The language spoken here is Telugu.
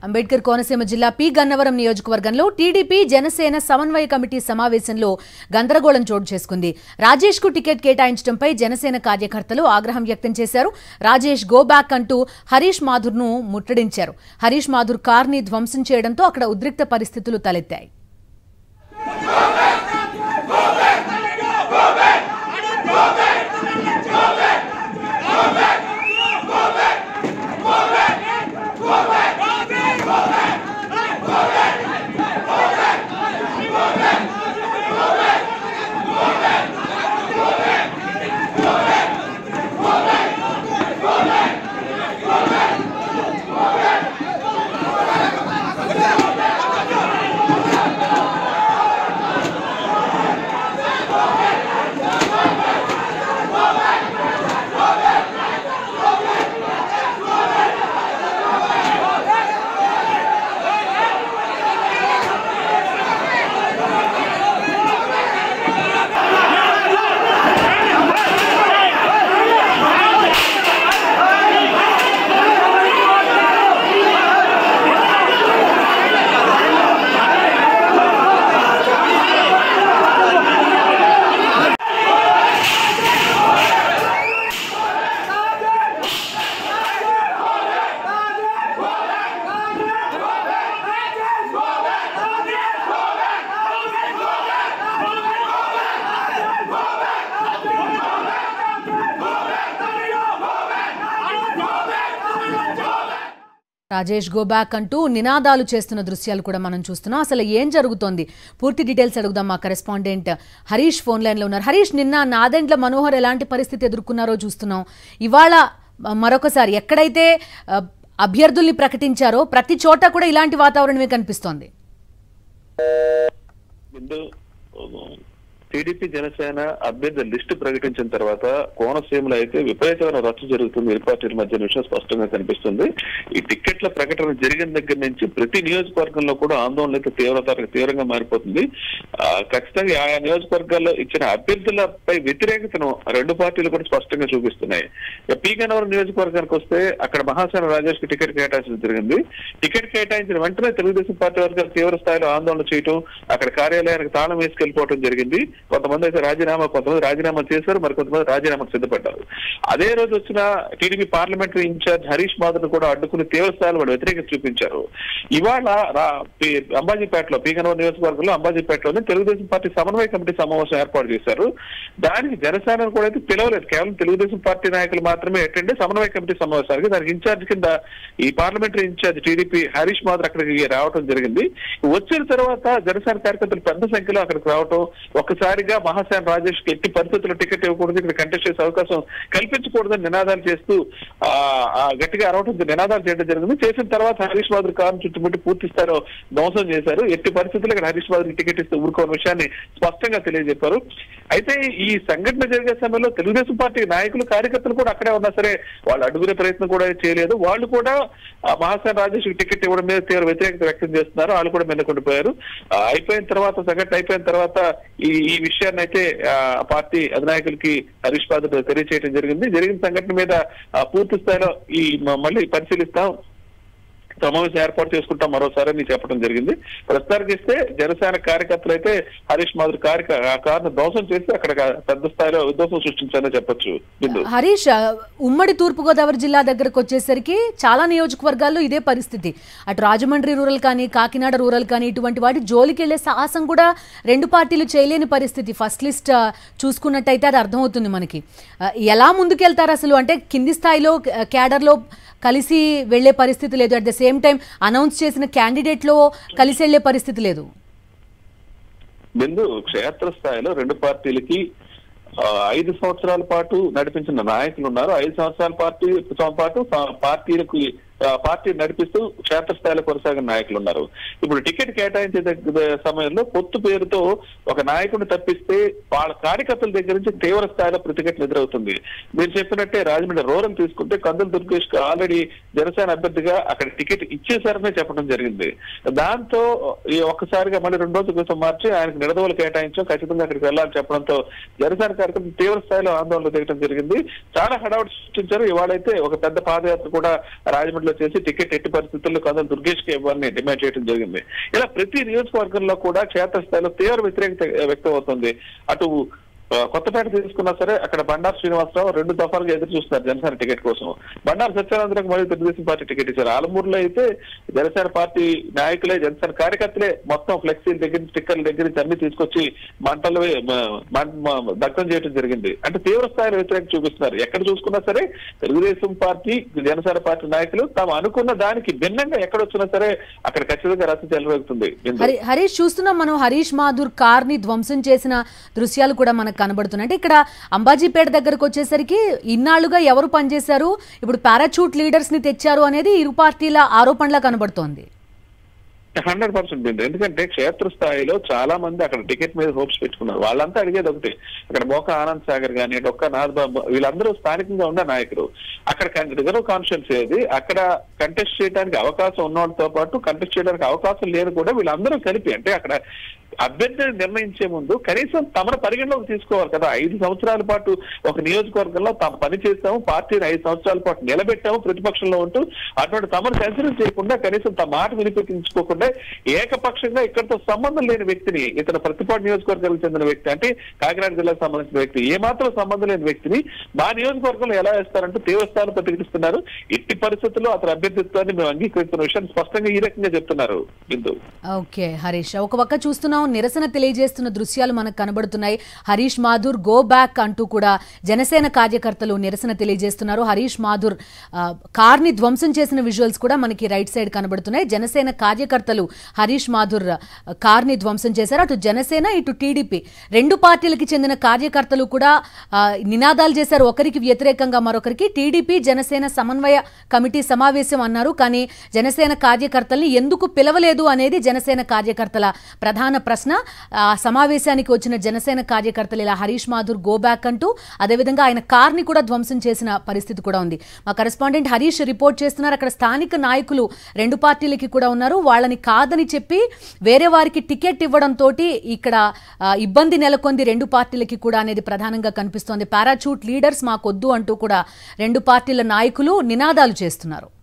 అంబేద్కర్ కోనసీమ జిల్లా పి గన్నవరం నియోజకవర్గంలో టీడీపీ జనసేన సమన్వయ కమిటీ సమావేశంలో గందరగోళం చోటు చేసుకుంది రాజేష్ కు టికెట్ కేటాయించడంపై జనసేన కార్యకర్తలు ఆగ్రహం వ్యక్తం చేశారు రాజేష్ గో బ్యాక్ అంటూ హరీష్ మాధుర్ ను ముట్టడించారు హరీష్ మాధుర్ కార్ ని ధ్వంసం చేయడంతో అక్కడ ఉద్రిక్త పరిస్థితులు తలెత్తాయి రాజేష్ గో బ్యాక్ అంటూ నినాదాలు చేస్తున్న దృశ్యాలు కూడా మనం చూస్తున్నాం అసలు ఏం జరుగుతోంది పూర్తి డీటెయిల్స్ అడుగుదాం మా కరెస్పాండెంట్ హరీష్ ఫోన్ లైన్లో ఉన్నారు హరీష్ నిన్న నాదెండ్ల మనోహర్ ఎలాంటి పరిస్థితి ఎదుర్కొన్నారో చూస్తున్నాం ఇవాళ మ- మరొకసారి ఎక్కడైతే ఆ, అభ్యర్థుల్ని ప్రకటించారో ప్రతి చోట కూడా ఇలాంటి వాతావరణమే కనిపిస్తోంది ముందు టీడీపీ జనసేన అభ్యర్థి లిస్టు ప్రకటించిన తర్వాత కోనసీమలో అయితే విపరీతమైన రచ్చ జరుగుతుంది ఇరు పార్టీల మధ్య విషయం స్పష్టంగా కనిపిస్తుంది ఈ టిక్కెట్ల ప్రకటన జరిగిన దగ్గర నుంచి ప్రతి నియోజకవర్గంలో కూడా ఆందోళన అయితే తీవ్రత తీవ్రంగా మారిపోతుంది ఆ, ఖచ్చితంగా ఆయా నియోజకవర్గాల్లో ఇచ్చిన అభ్యర్థులపై వ్యతిరేకతను రెండు పార్టీలు కూడా స్పష్టంగా చూపిస్తున్నాయి ఇక పీ గన్నవరం నియోజకవర్గానికి వస్తే అక్కడ మహాసేన రాజేష్ కి టికెట్ కేటాయించడం జరిగింది టికెట్ కేటాయించిన వెంటనే తెలుగుదేశం పార్టీ వర్గాలు తీవ్ర స్థాయిలో ఆందోళన చేయటం అక్కడ కార్యాలయానికి తాళం వేసుకెళ్లిపోవడం జరిగింది కొంతమంది అయితే రాజీనామా కొంతమంది రాజీనామా చేశారు మరి కొంతమంది రాజీనామాకు సిద్ధపడ్డారు అదే రోజు వచ్చిన TDP parliamentary incharge Harish Madhav కూడా అడ్డుకుని తీవ్ర స్థాయిలో వాళ్ళు వ్యతిరేకత చూపించారు ఇవాళ రా- పి- అంబాజీపేటలో పీగనవరం నియోజకవర్గంలో అంబాజీపేటలోనే తెలుగుదేశం పార్టీ సమన్వయ కమిటీ సమావేశం ఏర్పాటు చేశారు దానికి జనసేన కూడా అయితే పిలవలేదు కేవలం తెలుగుదేశం పార్టీ నాయకులు మాత్రమే అటెండ్ సమన్వయ కమిటీ సమావేశానికి దానికి ఇన్ఛార్జ్ కింద ఈ parliamentary incharge TDP Harish Madhav అక్కడికి రావడం జరిగింది వచ్చిన తర్వాత జనసేన కార్యకర్తలు పెద్ద సంఖ్యలో అక్కడికి రావటం ఒక్కసారిగా మహాసేన రాజేష్ కి ఎట్టి పరిస్థితుల్లో టికెట్ ఇవ్వకూడదు ఇక్కడ కంటెస్ట్ చేసే అవకాశం కల్పించకూడదని నినాదాలు చేస్తూ ఆ ఆ గట్టిగా అరవటం నినాదాలు చేయడం జరిగింది చేసిన తర్వాత హరీష్ మాధుర్ కారు చుట్టుముట్టి పూర్తి స్థాయిలో ధ్వంసం చేశారు ఎట్టి పరిస్థితుల్లో ఇక్కడ హరీష్ మాధుర్ టికెట్ ఇస్తే ఊరుకోని విషయాన్ని స్పష్టంగా తెలియజెప్పారు అయితే ఈ సంఘటన జరిగే సమయంలో తెలుగుదేశం పార్టీ నాయకులు కార్యకర్తలు కూడా అక్కడే ఉన్నా సరే వాళ్ళు అడుగునే ప్రయత్నం కూడా చేయలేదు వాళ్ళు కూడా ఆ మహాసేన రాజేష్ టికెట్ ఇవ్వడం మీద తీవ్ర వ్యతిరేకత వ్యక్తం చేస్తున్నారు వాళ్ళు కూడా మెల్లకొండిపోయారు ఆ, అయిపోయిన తర్వాత సంఘటన అయిపోయిన తర్వాత ఈ ఈ విషయాన్ని అయితే ఆ, పార్టీ అధినాయకులకి హరీష్ బాధ తెలియచేయడం జరిగింది జరిగిన సంఘటన మీద ఆ, పూర్తి స్థాయిలో ఈ మ- మళ్ళీ పరిశీలిస్తాం సమావేశం ఏర్పాటు చేసుకుంటాం మరోసారి అని చెప్పడం జరిగింది ప్రస్తుతానికి ఇస్తే జనసేన కార్యకర్తలు అయితే హరీష్ మాధురి కారు ఆ కారును ధ్వంసం చేసి అక్కడ పెద్ద స్థాయిలో విధ్వంసం సృష్టించారని చెప్పొచ్చు బిందు హరీష్ ఆ, ఉమ్మడి తూర్పుగోదావరి జిల్లా దగ్గరకు వచ్చేసరికి చాలా నియోజకవర్గాల్లో ఇదే పరిస్థితి అటు రాజమండ్రి రూరల్ కానీ కాకినాడ రూరల్ కానీ ఇటువంటి వాటి జోలికి వెళ్లే సాహసం కూడా రెండు పార్టీలు చేయలేని పరిస్థితి ఫస్ట్ లిస్ట్ ఆ, చూసుకున్నట్టయితే అది అర్థమవుతుంది మనకి ఆ, ఎలా ముందుకెళ్తారు అసలు అంటే కింది స్థాయిలో ఆ, క్యాడర్లో కలిసి వెళ్లే పరిస్థితి లేదు at the same time announce చేసిన క్యాండిడేట్లో కలిసి వెళ్లే పరిస్థితి లేదు బిందు క్షేత్ర స్థాయిలో రెండు పార్టీలకి ఆ, ఐదు సంవత్సరాల పాటు నడిపించిన నాయకులు ఉన్నారు ఐదు సంవత్సరాల పార్టీ పాటు పా- పార్టీలకు ఆ, పార్టీ నడిపిస్తూ క్షేత్రస్థాయిలో కొనసాగిన నాయకులు ఉన్నారు ఇప్పుడు టికెట్ కేటాయించే దగ్గ- సమయంలో పొత్తు పేరుతో ఒక నాయకుడిని తప్పిస్తే వాళ్ళ కార్యకర్తల దగ్గర నుంచి తీవ్ర స్థాయిలో ప్రతిఘటన ఎదురవుతుంది మీరు చెప్పినట్టే రాజమండ్రి రూరల్ తీసుకుంటే కందుల దుర్గేష్ కు ఆల్రెడీ జనసేన అభ్యర్థిగా అక్కడ టికెట్ ఇచ్చేశారనే చెప్పడం జరిగింది దాంతో ఈ ఒక్కసారిగా మళ్ళీ రెండు రోజుల క్రితం మార్చి ఆయనకు నిడదవలు కేటాయించాం ఖచ్చితంగా అక్కడికి వెళ్ళాలని చెప్పడంతో జనసేన కార్యక్రమం తీవ్ర స్థాయిలో ఆందోళన దిగడం జరిగింది చాలా హడావుడి సృష్టించారు ఇవాళైతే ఒక పెద్ద పాదయాత్ర కూడా రాజమండ్రిలో లో చేసి టికెట్ ఎట్టి పరిస్థితుల్లో కొంత దుర్గేష్ కి ఇవ్వాలని డిమాండ్ చేయడం జరిగింది ఇలా ప్రతి నియోజకవర్గంలో కూడా క్షేత్రస్థాయిలో తీవ్ర వ్యతిరేకత వ్యక్తం అవుతుంది అటు ఆ, కొత్తపేట తీసుకున్నా సరే అక్కడ బండారు శ్రీనివాసరావు రెండు దఫాలుగా ఎదురు చూస్తున్నారు జనసేన టికెట్ కోసం బండారు సత్యానందరావు మరియు తెలుగుదేశం పార్టీ టికెట్ ఇచ్చారు ఆలమూరులో అయితే జనసేన పార్టీ నాయకులే జనసేన కార్యకర్తలే మొత్తం ఫ్లెక్సీల దగ్గర నుంచి స్టిక్కర్ల దగ్గర నుంచి అన్ని తీసుకొచ్చి మంటలు వే- మ- మ- మ- దగ్ధం చేయడం జరిగింది అంటే తీవ్ర స్థాయిలో వ్యతిరేకత చూపిస్తున్నారు ఎక్కడ చూసుకున్నా సరే తెలుగుదేశం పార్టీ జనసేన పార్టీ నాయకులు తాము అనుకున్న దానికి భిన్నంగా ఎక్కడ వచ్చినా సరే అక్కడ ఖచ్చితంగా రచ్చ చెలరేగుతుంది బిందు. హరి హరీష్ చూస్తున్నాం మనం హరీష్ మాధుర్ కార్ ని ధ్వంసం చేసిన దృశ్యాలు కూడా మనకు కనబడుతున్నాయి అంటే ఇక్కడ అంబాజీపేట దగ్గరకు వచ్చేసరికి ఇన్నాళ్లుగా ఎవరు పనిచేశారు ఇప్పుడు పారాచూట్ లీడర్స్ ని తెచ్చారు అనేది ఇరు పార్టీల ఆరోపణలా కనబడుతోంది హండ్రెడ్ పర్సెంట్ బిందు ఎందుకంటే క్షేత్రస్థాయిలో చాలా మంది అక్కడ టికెట్ మీద హోప్స్ పెట్టుకున్నారు వాళ్ళంతా అడిగేది ఒకటి అక్కడ మోక ఆనంద్ సాగర్ గాని డొక్క నాథ్ బాబు వీళ్ళందరూ స్థానికంగా ఉన్న నాయకులు అక్కడ రిజర్వ్ కాన్ఫిడెన్స్ ఏది అక్కడ కంటెస్ట్ చేయడానికి అవకాశం ఉన్న వాళ్ళతో పాటు కంటెస్ట్ చేయడానికి అవకాశం లేని కూడా వీళ్ళందరూ కలిపి అంటే అక్కడ అభ్యర్థిని నిర్ణయించే ముందు కనీసం తమను పరిగణలోకి తీసుకోవాలి కదా ఐదు సంవత్సరాల పాటు ఒక నియోజకవర్గంలో తాము పని చేస్తాము పార్టీని ఐదు సంవత్సరాల పాటు నిలబెట్టాము ప్రతిపక్షంలో ఉంటూ అటువంటి తమను కన్సిడర్ చేయకుండా కనీసం తమ మాట వినిపించుకోకుండా ఏకపక్షంగా ఇక్కడతో సంబంధం లేని వ్యక్తిని ఇతను ప్రతిపాటు నియోజకవర్గాలకు చెందిన వ్యక్తి అంటే కాకినాడ జిల్లాకు సంబంధించిన వ్యక్తి ఏ మాత్రం సంబంధం లేని వ్యక్తిని మా నియోజకవర్గంలో ఎలా వేస్తారంటూ తీవ్రస్థాయిలో ప్రతిఘటిస్తున్నారు ఎట్టి పరిస్థితుల్లో అతని అభ్యర్థిత్వాన్ని మేము అంగీకరిస్తున్న విషయాన్ని స్పష్టంగా ఈ రకంగా చెప్తున్నారు బిందు ఓకే హరీష్ ఒక పక్క చూస్తున్నాం నిరసన తెలియజేస్తున్న దృశ్యాలు మనకు కనబడుతున్నాయి హరీష్ మాధుర్ గో బ్యాక్ అంటూ కూడా జనసేన కార్యకర్తలు నిరసన తెలియజేస్తున్నారు హరీష్ మాధుర్ ఆ, కార్ని ధ్వంసం చేసిన విజువల్స్ కూడా మనకి రైట్ సైడ్ కనబడుతున్నాయి జనసేన కార్యకర్తలు హరీష్ మాధుర్ ఆ, కార్ని ధ్వంసం చేశారు అటు జనసేన ఇటు టీడీపీ రెండు పార్టీలకి చెందిన కార్యకర్తలు కూడా ఆ, నినాదాలు చేశారు ఒకరికి వ్యతిరేకంగా మరొకరికి టీడీపీ జనసేన సమన్వయ కమిటీ సమావేశం అన్నారు కానీ జనసేన కార్యకర్తల్ని ఎందుకు పిలవలేదు అనేది జనసేన కార్యకర్తల ప్రధాన ప్రశ్న ఆ సమావేశానికి వచ్చిన జనసేన కార్యకర్తలు ఇలా హరీష్ మాధుర్ గో బ్యాక్ అంటూ అదేవిధంగా ఆయన కార్ని కూడా ధ్వంసం చేసిన పరిస్థితి కూడా ఉంది మా కరెస్పాండెంట్ హరీష్ రిపోర్ట్ చేస్తున్నారు అక్కడ స్థానిక నాయకులు రెండు పార్టీలకి కూడా ఉన్నారు వాళ్ళని కాదని చెప్పి వేరే వారికి టికెట్ ఇవ్వడంతో ఇక్కడ ఆ, ఇబ్బంది నెలకొంది రెండు పార్టీలకి కూడా అనేది ప్రధానంగా కనిపిస్తోంది పారాచూట్ లీడర్స్ మాకొద్దు అంటూ కూడా రెండు పార్టీల నాయకులు నినాదాలు చేస్తున్నారు